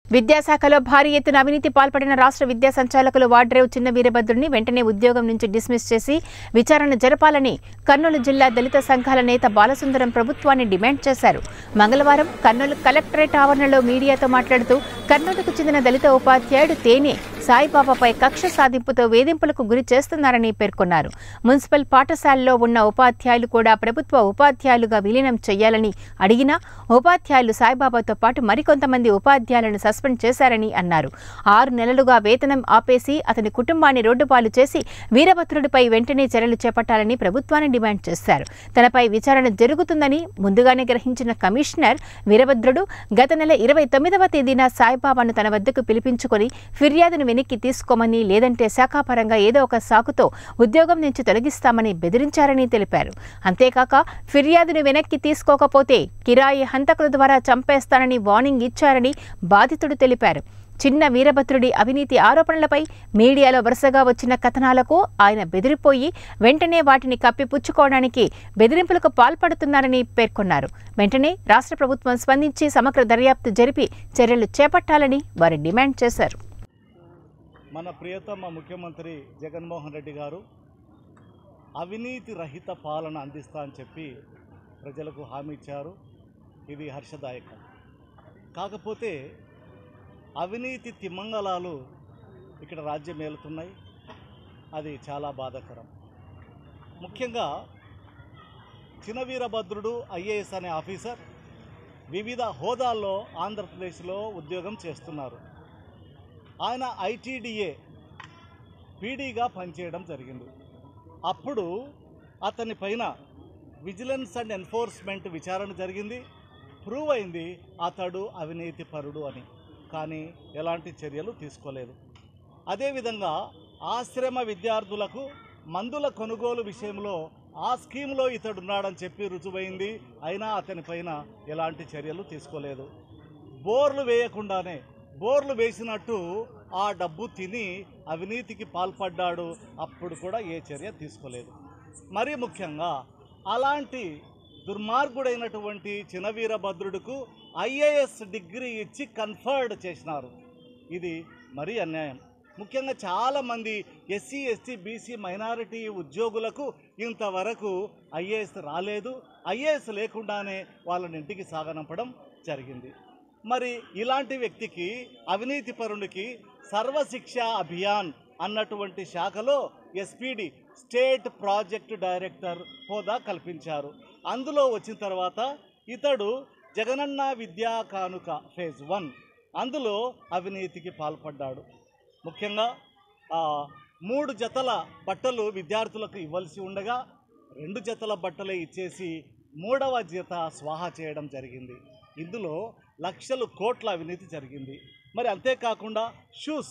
విద్యాశాఖలో భారీ ఎత్తున అవినీతి పాల్పడిన రాష్ట్ర విద్యా సంచాలకులు వాడ్రేవ్ చిన్న వీరభద్రుడిని వెంటనే ఉద్యోగం నుంచి డిస్మిస్ చేసి విచారణ జరపాలని కర్నూలు జిల్లా దళిత సంఘాల నేత బాలసుందరం ప్రభుత్వాన్ని డిమాండ్ చేశారు మంగళవారం కర్నూలు కలెక్టరేట్ ఆవరణలో మీడియాతో మాట్లాడుతూ కర్నూలుకు చెందిన దళిత ఉపాధ్యాయుడు తేనె సాయిబాబాపై కక్ష సాధింపుతో వేధింపులకు గురి చేస్తున్నారని పేర్కొన్నారు మున్సిపల్ పాఠశాలలో ఉన్న ఉపాధ్యాయులు కూడా ప్రభుత్వ ఉపాధ్యాయులుగా విలీనం చేయాలని అడిగినా ఉపాధ్యాయులు సాయిబాబాతో పాటు మరికొంతమంది ఉపాధ్యాయులను సస్పెండ్ చేశారని అన్నారు ఆరు నెలలుగా వేతనం ఆపేసి అతని కుటుంబాన్ని రోడ్డుపాలు చేసి వీరభద్రుడిపై వెంటనే చర్యలు చేపట్టాలని ప్రభుత్వాన్ని డిమాండ్ చేశారు తనపై విచారణ జరుగుతుందని ముందుగానే గ్రహించిన కమిషనర్ వీరభద్రుడు గత నెల ఇరవై తొమ్మిదవ తేదీన సాయిబాబాను తన వద్దకు పిలిపించుకొని ఫిర్యాదును వెనక్కి తీసుకోమని లేదంటే శాఖాపరంగా ఏదో ఒక సాకుతో ఉద్యోగం నుంచి తొలగిస్తామని బెదిరించారని తెలిపారు అంతేకాక ఫిర్యాదును వెనక్కి తీసుకోకపోతే కిరాయి హంతకుల ద్వారా చంపేస్తానని వార్నింగ్ ఇచ్చారని బాధితుడు తెలిపారు చిన్న వీరభద్రుడి అవినీతి ఆరోపణలపై మీడియాలో వరుసగా వచ్చిన కథనాలకు ఆయన బెదిరిపోయి వెంటనే వాటిని కప్పిపుచ్చుకోవడానికి బెదిరింపులకు పాల్పడుతున్నారని పేర్కొన్నారు వెంటనే రాష్ట్ర ప్రభుత్వం స్పందించి సమగ్ర దర్యాప్తు జరిపి చర్యలు చేపట్టాలని వారు డిమాండ్ చేశారు మన ప్రియతమ ముఖ్యమంత్రి జగన్మోహన్ రెడ్డి గారు అవినీతి రహిత పాలన అందిస్తా అని చెప్పి ప్రజలకు హామీ ఇచ్చారు ఇది హర్షదాయకం కాకపోతే అవినీతి తిమ్మంగళాలు ఇక్కడ రాజ్యం ఏలుతున్నాయి అది చాలా బాధాకరం ముఖ్యంగా చినవీరభద్రుడు ఐఏఎస్ అనే ఆఫీసర్ వివిధ హోదాల్లో ఆంధ్రప్రదేశ్లో ఉద్యోగం చేస్తున్నారు ఆయన ఐటీడీఏ పీడీగా పనిచేయడం జరిగింది అప్పుడు అతని పైన విజిలెన్స్ అండ్ ఎన్ఫోర్స్మెంట్ విచారణ జరిగింది ప్రూవ్ అయింది అతడు అవినీతి పరుడు అని కానీ ఎలాంటి చర్యలు తీసుకోలేదు అదేవిధంగా ఆశ్రమ విద్యార్థులకు మందుల కొనుగోలు విషయంలో ఆ స్కీమ్లో ఇతడు ఉన్నాడని చెప్పి రుజువైంది అయినా అతని పైన ఎలాంటి చర్యలు తీసుకోలేదు బోర్లు వేయకుండానే బోర్లు వేసినట్టు ఆ డబ్బు తిని అవినీతికి పాల్పడ్డాడు అప్పుడు కూడా ఏ చర్య తీసుకోలేదు మరీ ముఖ్యంగా అలాంటి దుర్మార్గుడైనటువంటి చినవీరభద్రుడుకు ఐఏఎస్ డిగ్రీ ఇచ్చి కన్ఫర్డ్ చేసినారు ఇది మరీ అన్యాయం ముఖ్యంగా చాలామంది ఎస్సీ ఎస్టీ బీసీ మైనారిటీ ఉద్యోగులకు ఇంతవరకు ఐఏఎస్ రాలేదు ఐఏఎస్ లేకుండానే వాళ్ళని ఇంటికి సాగనంపడం జరిగింది మరి ఇలాంటి వ్యక్తికి అవినీతి పరునికి సర్వశిక్ష అభియాన్ అన్నటువంటి శాఖలో ఎస్పీడి స్టేట్ ప్రాజెక్ట్ డైరెక్టర్ హోదా కల్పించారు అందులో వచ్చిన తర్వాత ఇతడు జగనన్న విద్యా కానుక ఫేజ్ వన్ అందులో అవినీతికి పాల్పడ్డాడు ముఖ్యంగా ఆ, మూడు జతల బట్టలు విద్యార్థులకు ఇవ్వాల్సి ఉండగా రెండు జతల బట్టలే ఇచ్చేసి మూడవ జత స్వాహా చేయడం జరిగింది ఇందులో లక్షలు కోట్ల అవినీతి జరిగింది మరి అంతేకాకుండా షూస్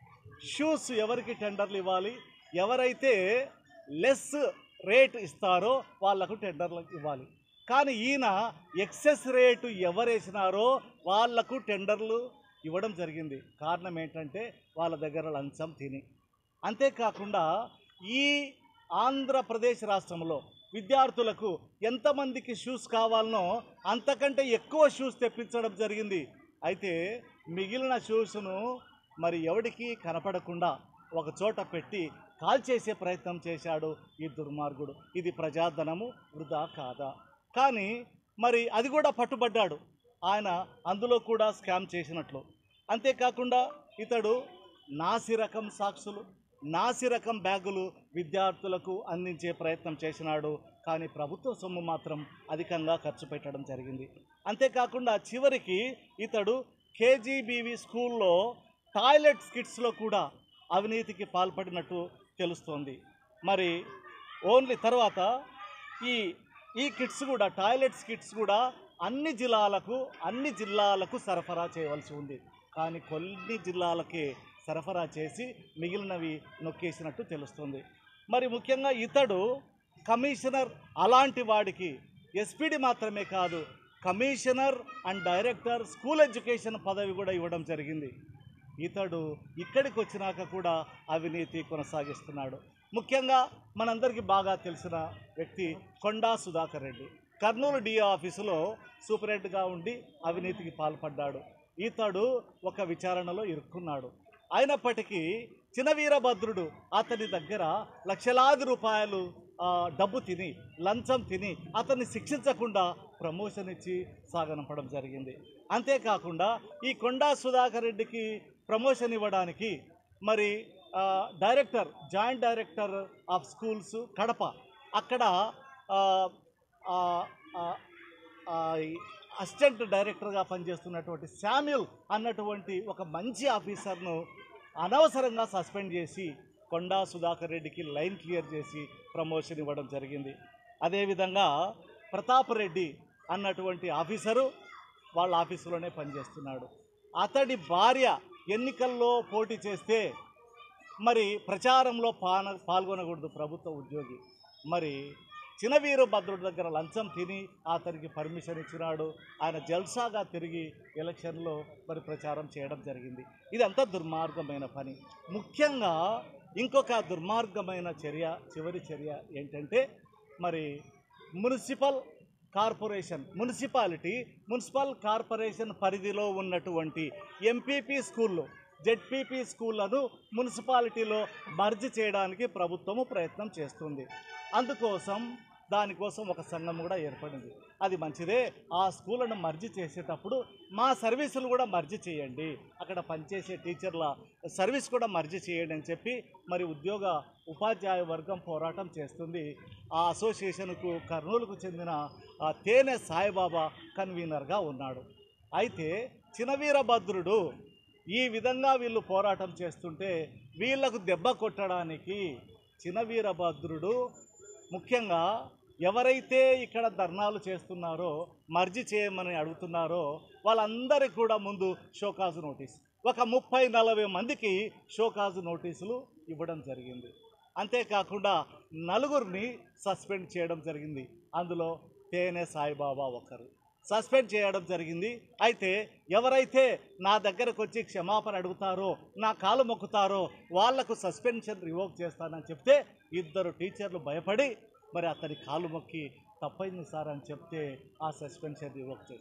షూస్ ఎవరికి టెండర్లు ఇవ్వాలి ఎవరైతే లెస్ రేట్ ఇస్తారో వాళ్లకు టెండర్లు ఇవ్వాలి కానీ ఈయన ఎక్సెస్ రేటు ఎవరేసినారో వాళ్లకు టెండర్లు ఇవ్వడం జరిగింది కారణం ఏంటంటే వాళ్ళ దగ్గర లంచం తిని అంతేకాకుండా ఈ ఆంధ్రప్రదేశ్ రాష్ట్రంలో విద్యార్థులకు ఎంతమందికి షూస్ కావాలనో అంతకంటే ఎక్కువ షూస్ తెప్పించడం జరిగింది అయితే మిగిలిన షూస్ను మరి ఎవడికి కనపడకుండా ఒక చోట పెట్టి కాల్చేసే ప్రయత్నం చేశాడు ఈ దుర్మార్గుడు ఇది ప్రజాధనము వృధా కాదా కానీ మరి అది కూడా పట్టుబడ్డాడు ఆయన అందులో కూడా స్కామ్ చేసినట్లు అంతేకాకుండా ఇతడు నాసి రకం సాక్షులు నాసి రకం బ్యాగులు విద్యార్థులకు అందించే ప్రయత్నం చేసినాడు కానీ ప్రభుత్వ సొమ్ము మాత్రం అధికంగా ఖర్చు పెట్టడం జరిగింది అంతేకాకుండా చివరికి ఇతడు కేజీబీవి స్కూల్లో టాయిలెట్ స్కిట్స్లో కూడా అవినీతికి పాల్పడినట్టు తెలుస్తోంది మరి ఓన్లీ తర్వాత ఈ ఈ కిట్స్ కూడా టాయిలెట్స్ కిట్స్ కూడా అన్ని జిల్లాలకు అన్ని జిల్లాలకు సరఫరా చేయవలసి ఉంది కానీ కొన్ని జిల్లాలకే సరఫరా చేసి మిగిలినవి నొక్కేసినట్టు తెలుస్తుంది మరి ముఖ్యంగా ఇతడు కమిషనర్ అలాంటి వాడికి ఎస్పీడి మాత్రమే కాదు commissioner and director school education పదవి కూడా ఇవ్వడం జరిగింది ఇతడు ఇక్కడికి వచ్చినాక కూడా అవినీతి కొనసాగిస్తున్నాడు ముఖ్యంగా మనందరికీ బాగా తెలిసిన వ్యక్తి కొండా సుధాకర్ రెడ్డి కర్నూలు డిఓ ఆఫీసులో సూపరింటెండెంట్గా ఉండి అవినీతికి పాల్పడ్డాడు ఇతడు ఒక విచారణలో ఇరుక్కున్నాడు అయినప్పటికీ చినవీరభద్రుడు అతని దగ్గర లక్షలాది రూపాయలు ఆ, డబ్బు తిని లంచం తిని అతన్ని శిక్షించకుండా ప్రమోషన్ ఇచ్చి సాగనంపడం జరిగింది అంతేకాకుండా ఈ కొండా సుధాకర్ రెడ్డికి ప్రమోషన్ ఇవ్వడానికి మరి ఆ, director joint director of schools Kadapa అక్కడ ఆ, ఆ, ఆ, ఆ, ఈ అసిస్టెంట్ డైరెక్టర్గా పనిచేస్తున్నటువంటి శామ్యుల్ అన్నటువంటి ఒక మంచి ఆఫీసర్ను అనవసరంగా సస్పెండ్ చేసి కొండా సుధాకర్ రెడ్డికి లైన్ క్లియర్ చేసి ప్రమోషన్ ఇవ్వడం జరిగింది అదేవిధంగా ప్రతాప్ రెడ్డి అన్నటువంటి ఆఫీసరు వాళ్ళ ఆఫీసులోనే పనిచేస్తున్నాడు అతడి భార్య ఎన్నికల్లో పోటీ చేస్తే మరి ప్రచారంలో పాన పాల్గొనకూడదు ప్రభుత్వ ఉద్యోగి మరి చినవీరు భద్రుడి దగ్గర లంచం తిని అతనికి పర్మిషన్ ఇచ్చినాడు ఆయన జల్సాగా తిరిగి ఎలక్షన్లో మరి ప్రచారం చేయడం జరిగింది ఇదంతా దుర్మార్గమైన పని ముఖ్యంగా ఇంకొక దుర్మార్గమైన చర్య చివరి చర్య ఏంటంటే మరి municipal corporation municipality municipal corporation పరిధిలో ఉన్నటువంటి ఎంపీపీ స్కూళ్ళు జెడ్పీపీ స్కూళ్లను మున్సిపాలిటీలో మర్జ్ చేయడానికి ప్రభుత్వము ప్రయత్నం చేస్తుంది అందుకోసం దానికోసం ఒక సంఘం కూడా ఏర్పడింది అది మంచిదే ఆ స్కూళ్ళను మర్జ్ చేసేటప్పుడు మా సర్వీసులు కూడా మర్జ్ చేయండి అక్కడ పనిచేసే టీచర్ల సర్వీస్ కూడా మర్జ్ చేయండి అని చెప్పి మరి ఉద్యోగ ఉపాధ్యాయ వర్గం పోరాటం చేస్తుంది ఆ అసోసియేషన్కు కర్నూలుకు చెందిన ఆ తేనె సాయిబాబా కన్వీనర్గా ఉన్నాడు అయితే చినవీరభద్రుడు ఈ విధంగా వీళ్ళు పోరాటం చేస్తుంటే వీళ్ళకు దెబ్బ కొట్టడానికి చినవీరభద్రుడు ముఖ్యంగా ఎవరైతే ఇక్కడ ధర్నాలు చేస్తున్నారో మర్జీ చేయమని అడుగుతున్నారో వాళ్ళందరికీ కూడా ముందు షోకాజు నోటీస్ ఒక ముప్పై నలభై మందికి షోకాజు నోటీసులు ఇవ్వడం జరిగింది అంతేకాకుండా నలుగురిని సస్పెండ్ చేయడం జరిగింది అందులో తేనె సాయిబాబా ఒకరు సస్పెండ్ చేయడం జరిగింది అయితే ఎవరైతే నా దగ్గరకు వచ్చి క్షమాపణ అడుగుతారో నా కాలు మొక్కుతారో వాళ్లకు సస్పెన్షన్ రివోక్ చేస్తానని చెప్తే ఇద్దరు టీచర్లు భయపడి మరి అతని కాలు మొక్కి తప్పైంది సార్ అని చెప్తే ఆ సస్పెన్షన్ రివోక్ చేస్తారు